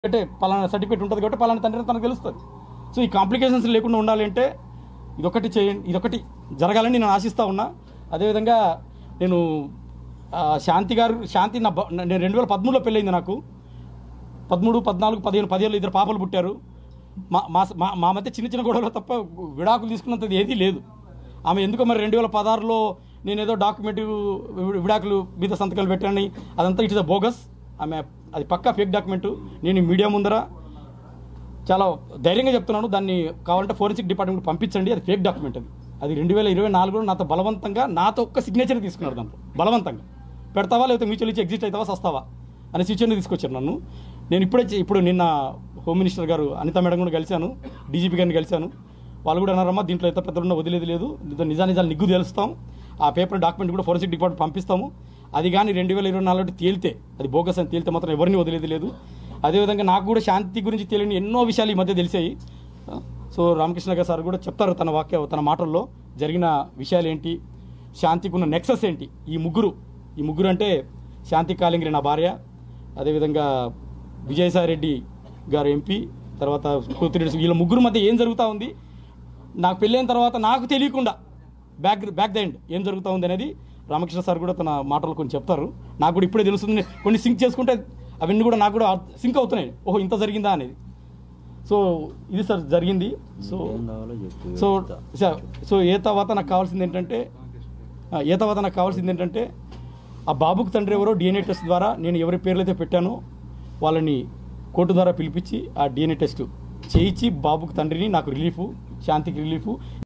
అంటే పలానా సర్టిఫికేట్ ఉంటుంది కాబట్టి పలానా తండ్రి అని తనకు తెలుస్తుంది సో ఈ కాంప్లికేషన్స్ లేకుండా ఉండాలి అంటే ఇదొకటి చేయండి ఇదొకటి జరగాలని నేను ఆశిస్తూ ఉన్నా అదేవిధంగా నేను ఆ, శాంతి గారు శాంతి నా బ- నేను రెండు వేల పదమూడులో పెళ్ళయింది నాకు పదమూడు పద్నాలుగు పదిహేను పదిహేను ఇద్దరు పాపలు పుట్టారు మా మా మా- మా మధ్య చిన్న చిన్న గొడవలు తప్ప విడాకులు తీసుకున్నంతది ఏదీ లేదు ఆమె ఎందుకో మరి రెండు వేల పదహారులో నేను ఏదో డాక్యుమెంట్ విడాకులు మీద సంతకాలు పెట్టానని అదంతా ఇట్ ఇస్ అ బోగస్ ఆమె అది పక్కా ఫేక్ డాక్యుమెంట్ నేను ఈ మీడియా ముందర చాలా ధైర్యంగా చెప్తున్నాను దాన్ని కావాలంటే ఫోరెన్సిక్ డిపార్ట్మెంట్ పంపించండి అది ఫేక్ డాక్యుమెంట్ అది అది రెండు వేల ఇరవై నాలుగులో నాతో బలవంతంగా నాతో ఒక్క సిగ్నేచర్ తీసుకున్నారు దాంట్లో బలవంతంగా పెడతావా లేకపోతే మ్యూచువల్ ఇచ్చి ఎగ్జిట్ అవుతావా సస్తావా అనే సిచ్యువేషన్ తీసుకొచ్చారు నన్ను నేను ఇప్పుడే చే- ఇప్పుడు నిన్న హోమ్ మినిస్టర్ గారు అనిత మేడం కూడా కలిశాను డీజీపీ గారిని కలిశాను వాళ్ళు కూడా అన్నారమ్మా దీంట్లో ఎంత పెద్ద ఉన్న వదిలేదు లేదు దీంట్లో నిజా నిజాలు నిగ్గు తెలుస్తాం ఆ పేపర్ డాక్యుమెంట్ కూడా ఫోరెన్సిక్ డిపార్ట్మెంట్ పంపిస్తాము అది కానీ రెండు వేల ఇరవై నాలుగు తేలితే అది బోగస్ అని తేలితే మాత్రం ఎవరిని వదిలేదు లేదు అదేవిధంగా నాకు కూడా శాంతి గురించి తెలియని ఎన్నో విషయాలు ఈ మధ్య తెలిసాయి సో రామకృష్ణ గారు సార్ కూడా చెప్తారు తన వాక్య తన మాటల్లో జరిగిన విషయాలు ఏంటి శాంతికి ఉన్న నెక్సస్ ఏంటి ఈ ముగ్గురు ఈ ముగ్గురు అంటే శాంతి కాలింగిరి నా భార్య అదేవిధంగా విజయసాయి రెడ్డి గారు ఎంపీ తర్వాత కూతురి వీళ్ళ ముగ్గురు మధ్య ఏం జరుగుతూ ఉంది నాకు పెళ్ళైన తర్వాత నాకు తెలియకుండా బ్యాక్ బ్యాక్ ద ఎండ్ ఏం జరుగుతూ ఉంది అనేది రామకృష్ణ సార్ కూడా తన మాటలు కొన్ని చెప్తారు నాకు కూడా ఇప్పుడే తెలుస్తుంది కొన్ని సింక్ చేసుకుంటే అవన్నీ కూడా నాకు కూడా సింక్ అవుతున్నాయి ఓహో ఇంత జరిగిందా అనేది సో ఇది సార్ జరిగింది సో ఏం కావాలో చెప్పు సో స- సో ఏ తర్వాత నాకు కావాల్సింది ఏంటంటే ఆ, ఏ తర్వాత నాకు కావాల్సింది ఏంటంటే ఆ బాబుకు తండ్రి ఎవరో డిఎన్ఏ టెస్ట్ ద్వారా నేను ఎవరి పేర్లు అయితే పెట్టానో వాళ్ళని కోర్టు ద్వారా పిలిపించి ఆ డిఎన్ఏ టెస్ట్ చేయించి బాబుకు తండ్రిని నాకు రిలీఫ్ శాంతికి రిలీఫ్